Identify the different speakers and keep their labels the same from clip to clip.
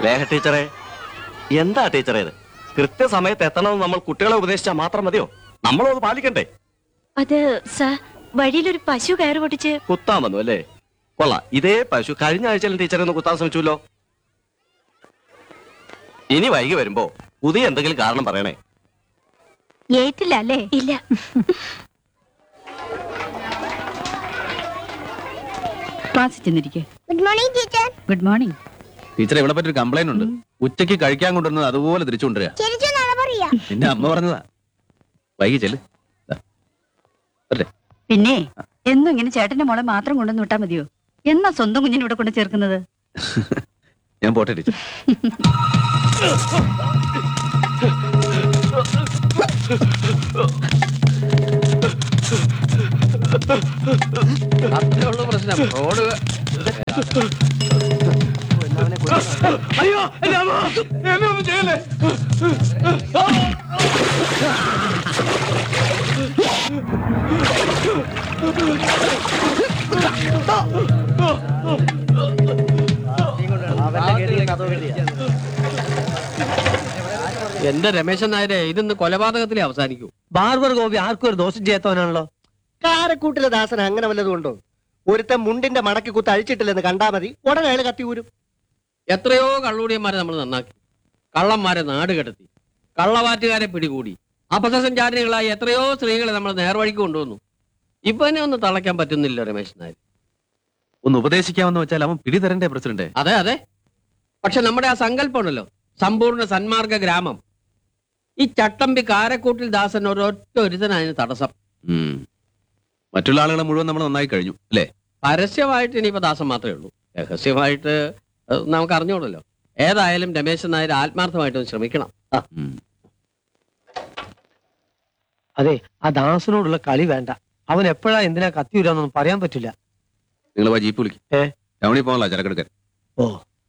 Speaker 1: ലേഖ ടീച്ചറെ എന്താ ടീച്ചറെ ഇത് കൃത്യസമയത്ത് എത്തണമെന്ന് നമ്മൾ കുട്ടികളെ ഉപദേശിച്ചാൽ മാത്രം മതിയോ നമ്മളും അത് പാലിക്കണ്ടേ
Speaker 2: അത് സാർ വഴിയിലൊരു പശു കയറ് പൊട്ടിച്ച്
Speaker 1: കുത്താൻ വന്നു അല്ലേ കൊള്ളാം ഇതേ പശു കഴിഞ്ഞ ആഴ്ചയിലും ടീച്ചറെ ഒന്ന് കുത്താൻ ശ്രമിച്ചുല്ലോ ഇനി വൈകി വരുമ്പോ പുതിയ എന്തെങ്കിലും കാരണം പറയണേ
Speaker 2: ഏറ്റില്ല അല്ലേ ഇല്ല
Speaker 3: ക്ലാസ്സിൽ ചെന്നിരിക്കെ
Speaker 4: good morning teacher
Speaker 3: good morning
Speaker 5: ടീച്ചറെ ഇവിടെ പറ്റൊരു കംപ്ലൈന്റ് ഉണ്ട് ഉച്ചയ്ക്ക് കഴിക്കാൻ കൊണ്ടുവന്നത് അതുപോലെ തിരിച്ചു കൊണ്ടുവരിക
Speaker 4: ചിരിച്ചു നട പറയാ
Speaker 5: നിന്റെ അമ്മ പറഞ്ഞതാ വൈകി ചെല്ല് ദാ. വരട്ടെ.
Speaker 3: പിന്നെ എന്നും ഇങ്ങനെ ചേട്ടന്റെ മോളെ മാത്രം കൊണ്ടുവന്ന് വിട്ടാ മതിയോ എന്നാ സ്വന്തം കുഞ്ഞിനെ ഇവിടെ കൊണ്ട് ചേർക്കുന്നത്
Speaker 5: ഞാൻ പോട്ടെ ടീച്ചർ
Speaker 6: അത്രയുള്ള പ്രശ്നം റോഡ് എന്റെ രമേശൻ നായരെ ഇതൊന്ന് കൊലപാതകത്തിലേ അവസാനിക്കൂ
Speaker 7: ബാർബർ ഗോപി ആർക്കും ഒരു ദോഷം ചെയ്യാത്തവനാണല്ലോ കാരക്കൂട്ടിലെ ദാസൻ അങ്ങനെ വല്ലതും ഉണ്ടോ ഒരുത്തൻ മുണ്ടിന്റെ മടക്കി കുത്ത് അഴിച്ചിട്ടില്ലെന്ന് കണ്ടാ മതി ഉടനെ അയാൾ കത്തി ഊരും
Speaker 6: എത്രയോ കള്ളൂടിയന്മാരെ നമ്മൾ നന്നാക്കി കള്ളന്മാരെ നാട് കടത്തി കള്ളവാറ്റുകാരെ പിടികൂടി അപഥസഞ്ചാരികളായി എത്രയോ സ്ത്രീകളെ നമ്മൾ നേർവഴിക്ക് കൊണ്ടുവന്നു ഇപ്പൊ എന്നെ ഒന്ന് തളയ്ക്കാൻ പറ്റുന്നില്ല രമേശൻ നായർ
Speaker 5: ഒന്ന് ഉപദേശിക്കാമെന്ന് വെച്ചാൽ അവൻ പിടി തരണ്ടേ പ്രസിഡന്റ്
Speaker 6: അതെ അതെ പക്ഷെ നമ്മുടെ ആ സങ്കല്പം ഉണ്ടല്ലോ സമ്പൂർണ്ണ സന്മാർഗ ഗ്രാമം ഈ ചട്ടമ്പി കാരക്കൂട്ടിൽ ദാസൻ ഒരൊറ്റ ഒരുത്തനതിന് തടസ്സം
Speaker 5: ഉം. മറ്റുള്ള ആളുകളെ മുഴുവൻ നമ്മൾ നന്നായി കഴിഞ്ഞു അല്ലേ
Speaker 6: പരസ്യമായിട്ട് ഇനിയിപ്പോ ദാസൻ മാത്രമേ ഉള്ളൂ രഹസ്യമായിട്ട് ഏഹ്, നമുക്ക് അറിഞ്ഞോളല്ലോ ഏതായാലും രമേശൻ നായർ ആത്മാർത്ഥമായിട്ടൊന്ന് ശ്രമിക്കണം
Speaker 5: ഉം.
Speaker 7: അതെ ആ ദാസനോടുള്ള കളി വേണ്ട അവൻ എപ്പോഴാ എന്തിനാ കത്തി ഊരാന്നൊന്നും പറയാൻ പറ്റില്ല
Speaker 5: നിങ്ങൾ വാ ജീപ്പ് വിളിക്കും
Speaker 7: ഏ?
Speaker 5: ടൗണിൽ പോകാനുള്ള ചരക്കെടുക്കാൻ
Speaker 7: ഓ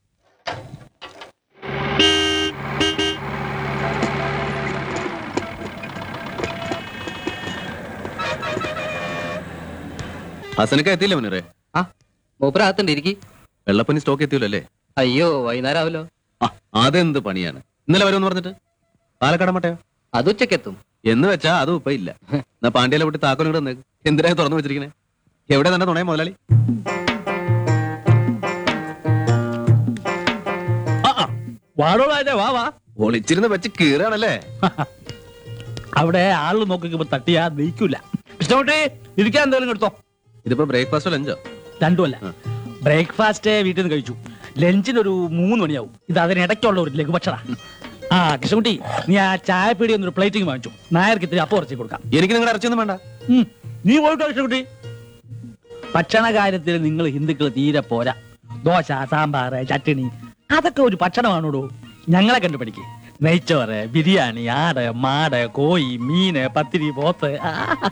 Speaker 5: ഹസനക്ക എത്തിയില്ല മുനീറേ
Speaker 6: മൂപ്പരകത്തുണ്ട് ഇരിക്കി
Speaker 5: വെള്ളപ്പനി സ്റ്റോക്ക് എത്തിയല്ലോ അല്ലേ
Speaker 6: അയ്യോ വൈകുന്നേരം ആവല്ലോ
Speaker 5: ആ അതെന്ത് പണിയാണ് ഇന്നലെ വരുമെന്ന് പറഞ്ഞിട്ട് പാലക്കാട് മട്ടയോ
Speaker 6: അത് ഉച്ചക്കെത്തും
Speaker 5: എന്ന് വെച്ചാ അതും ഇപ്പൊ ഇല്ല എന്നാ പാണ്ഡ്യയിലെ വിട്ട് താക്കോൽ ഇങ്ങോട്ട് തന്നേക്ക് എന്തിനാ തുറന്നു വെച്ചിരിക്കണേ എവിടെ തന്നെ തുണയ മുതലാളി
Speaker 8: വാടോളാ വാ വാ
Speaker 5: ഒളിച്ചിരുന്ന് വെച്ച് കീറാണല്ലേ
Speaker 8: അവിടെ ആള് നോക്കിക്കുമ്പോ തട്ടിയാ നീക്കൂല ഇഷ്ടപ്പെട്ട് ഇരിക്കാൻ എന്തെങ്കിലും എടുത്തോ
Speaker 5: ഇതിപ്പോ ബ്രേക്ക്ഫാസ്റ്റോ ലഞ്ചോ
Speaker 8: രണ്ടുമല്ല ബ്രേക്ക്ഫാസ്റ്റ് വീട്ടിൽ നിന്ന് കഴിച്ചു ലഞ്ചിന് ഒരു മൂന്ന് മണിയാവും ഇത് അതിനിടയ്ക്കുള്ള ഒരു ലഘുഭക്ഷണ ആ കൃഷ്ണകുട്ടി നീ ആ ചായപ്പീടി ഒന്നൊരു പ്ലേറ്റിംഗ് വാങ്ങിച്ചു നായർക്ക് ഇത്തിരി അപ്പം ഇറച്ചി കൊടുക്കാം
Speaker 5: എനിക്ക് നിങ്ങളുടെ ഇറച്ചിയൊന്നും വേണ്ട
Speaker 8: ഉം. നീ പോയിട്ടോ കൃഷ്ണകുട്ടി ഭക്ഷണ കാര്യത്തിൽ നിങ്ങൾ ഹിന്ദുക്കൾ തീരെ പോരാ ദോശ സാമ്പാറ് ചട്ടിണി അതൊക്കെ ഒരു ഭക്ഷണമാണോടോ ഞങ്ങളെ കണ്ടു പഠിക്ക് നെയ്ച്ചോറ് ബിരിയാണി ആട് മാട് കോഴി മീന് പത്തിരി പോത്ത് ആ.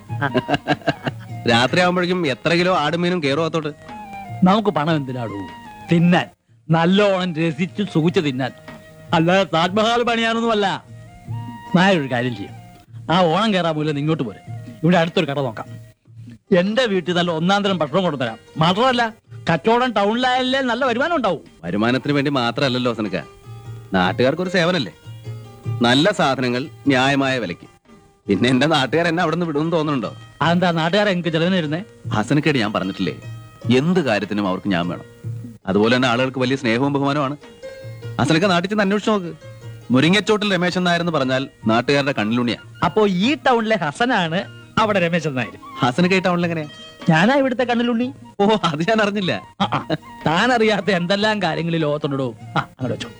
Speaker 5: രാത്രി ആവുമ്പോഴേക്കും എത്ര കിലോ ആടുമീനും കയറും അകത്തോട്ട്
Speaker 8: നമുക്ക് പണം എന്തിനാടൂ തിന്നാൻ നല്ലോണം രസിച്ച് സുഖിച്ച് തിന്നാൻ അല്ലാതെ താജ്മഹൽ പണിയാനൊന്നുമല്ല നായ ഒരു കാര്യം ചെയ്യും ആ ഓണം കയറാൻ മൂലം ഇങ്ങോട്ട് പോരെ ഇവിടെ അടുത്തൊരു കട നോക്കാം എന്റെ വീട്ടിൽ നല്ല ഒന്നാം തരം ഭക്ഷണം കൊണ്ടുതരാം മാത്രമല്ല കച്ചവടം ടൗണിലായാലേ നല്ല വരുമാനം ഉണ്ടാവും
Speaker 5: വരുമാനത്തിന് വേണ്ടി മാത്രമല്ലല്ലോ ഹസനക്ക നാട്ടുകാർക്ക് ഒരു സേവനല്ലേ നല്ല സാധനങ്ങൾ ന്യായമായ വിലയ്ക്ക് പിന്നെ എന്റെ നാട്ടുകാർ എന്നെ അവിടെ നിന്ന് വിടുമെന്ന് തോന്നുന്നുണ്ടോ
Speaker 8: അതെന്താ നാട്ടുകാരെ എനിക്ക് ചെലവിനിരുന്നേ
Speaker 5: ഹസനക്കേട് ഞാൻ പറഞ്ഞിട്ടില്ലേ എന്ത് കാര്യത്തിനും അവർക്ക് ഞാൻ വേണം അതുപോലെ തന്നെ ആളുകൾക്ക് വലിയ സ്നേഹവും ബഹുമാനമാണ് ഹസനക്ക നാട്ടിൽ ചെന്ന് അന്വേഷിച്ച് നോക്ക് മുരിങ്ങച്ചോട്ടിൽ രമേശൻ നായർ എന്ന് പറഞ്ഞാൽ നാട്ടുകാരുടെ കണ്ണിലുണിയാ
Speaker 8: അപ്പോ ഈ ടൗണിലെ ഹസനാണ് അവിടെ രമേശൻ നായർ
Speaker 5: ഹസനക്ക ഈ ടൗണിൽ എങ്ങനെയാ
Speaker 8: ഞാനാ ഇവിടുത്തെ കണ്ണിലുണ്ണി
Speaker 5: ഓ അത് ഞാൻ അറിഞ്ഞില്ല
Speaker 8: ആ, ആ. താൻ അറിയാത്ത എന്തെല്ലാം കാര്യങ്ങളിൽ ലോകത്തുണ്ടോ ആ അങ്ങോട്ട് വെച്ചോ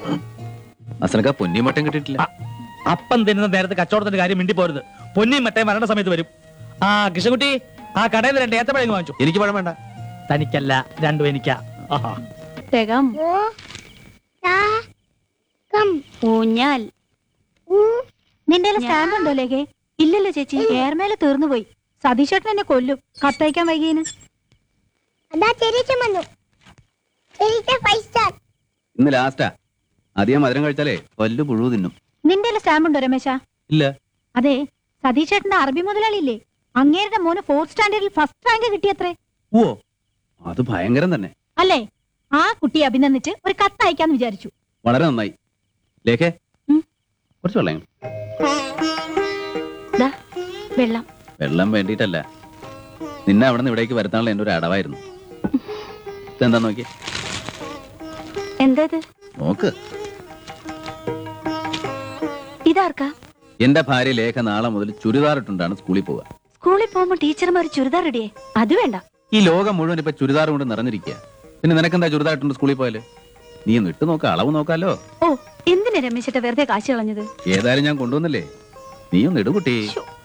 Speaker 5: ഹസനക്ക പൊന്നിയും മട്ടം കിട്ടിയിട്ടില്ല
Speaker 8: ആ, അപ്പം തിന്നുന്ന നേരത്തെ കച്ചവടത്തിന്റെ കാര്യം മിണ്ടി പോരുത് പൊന്നിയും മറ്റേ മരണ സമയത്ത് വരും ആ കൃഷ്ണകുട്ടി ആ കടയിൽ നിന്ന് രണ്ട് ഏത്തപ്പഴങ്ങ് വാങ്ങിച്ചു
Speaker 5: എനിക്ക് പഴം വേണ്ട
Speaker 8: തനിക്കല്ല രണ്ടും എനിക്കാ ആഹാ.
Speaker 2: രകം
Speaker 4: ഓ താ കം
Speaker 2: ഊഞ്ഞാൽ
Speaker 4: ഊ
Speaker 2: നിന്റെ സ്റ്റാൻഡ് ഉണ്ടോ ലേഖേ ഇല്ലല്ലോ ചേച്ചി ഏർമേലെ തീർന്നു പോയി സതീഷേട്ടൻ എന്നെ കൊല്ലും കത്തയക്കാൻ വൈകിയന്
Speaker 4: അതാ ചെരിച്ച വന്നു ചെരിച്ച ഫൈവ് സ്റ്റാർ
Speaker 5: ഇന്ന് ലാസ്റ്റാ അധികം മധുരം കഴിച്ചാലേ പല്ലു പുഴു തിന്നും
Speaker 2: നിന്റെ സ്റ്റാമ്പ് ഉണ്ടോ രമേശ
Speaker 5: ഇല്ല
Speaker 2: അതെ സതീഷേട്ടന്റെ അറബി മുതലാളിയില്ലേ അങ്ങേരുടെ മോന് ഫോർത്ത് സ്റ്റാൻഡേർഡിൽ ഫസ്റ്റ് റാങ്ക് കിട്ടിയത്രേ
Speaker 5: ഓ അത് ഭയങ്കരം തന്നെ
Speaker 2: അല്ലേ ആ കുട്ടിയെ അഭിനന്ദിച്ച് ഒരു കത്ത് അയക്കാന്ന് വിചാരിച്ചു
Speaker 5: വളരെ നന്നായി ലേഖേ
Speaker 2: ഉം.
Speaker 5: കുറച്ച് വെള്ളം ഇങ്ങ്.
Speaker 2: ദാ വെള്ളം
Speaker 5: വെള്ളം വേണ്ടിയിട്ടല്ല നിന്നെ അവിടെ നിന്ന് ഇവിടേക്ക് വരുത്താനുള്ള എന്റെ ഒരു അടവായിരുന്നു ഇതെന്താ നോക്കി
Speaker 2: എന്താ ഇത്
Speaker 5: നോക്ക്
Speaker 2: ഇതാർക്കാ
Speaker 5: എന്റെ ഭാര്യ ലേഖ നാളെ മുതൽ ചുരിദാർ ഇട്ടുണ്ടാണ് സ്കൂളിൽ പോവുക
Speaker 2: സ്കൂളിൽ പോകുമ്പോ ടീച്ചർമാർ ചുരിദാർ ഇടിയേ അത് വേണ്ട
Speaker 5: ഈ ലോകം മുഴുവൻ ഇപ്പൊ ചുരിദാർ കൊണ്ട് നിറഞ്ഞിരിക്കുക പിന്നെ നിനക്കെന്താ ചുരിദാർ ഇട്ടുണ്ട് സ്കൂളിൽ പോയാല് നീ ഒന്ന് ഇട്ട് നോക്ക അളവ് നോക്കാലോ
Speaker 2: ഓ എന്തിനാ രമേശിട്ട വെറുതെ കാശ് കളഞ്ഞത്
Speaker 5: ഏതായാലും ഞാൻ കൊണ്ടുവന്നില്ലേ നീ ഒന്ന് ഇടു കുട്ടി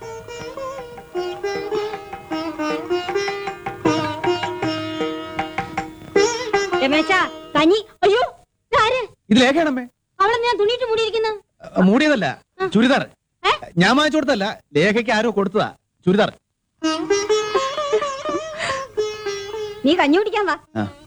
Speaker 2: രമേശ കനി അയ്യോ ആര്
Speaker 5: ഇത് ലേഖയാണമ്മേ
Speaker 2: അവളെ ഞാൻ തുണിയിട്ട് മൂടിയിരിക്കുന്ന
Speaker 5: അഹ് മൂടിയതല്ല ചുരിദാർ ഞാൻ വാങ്ങിച്ചു കൊടുത്തല്ല ലേഖയ്ക്ക് ആരോ കൊടുത്തതാ ചുരിദാർ
Speaker 2: നീ കഞ്ഞി കുടിക്കാൻ വാ
Speaker 5: ആ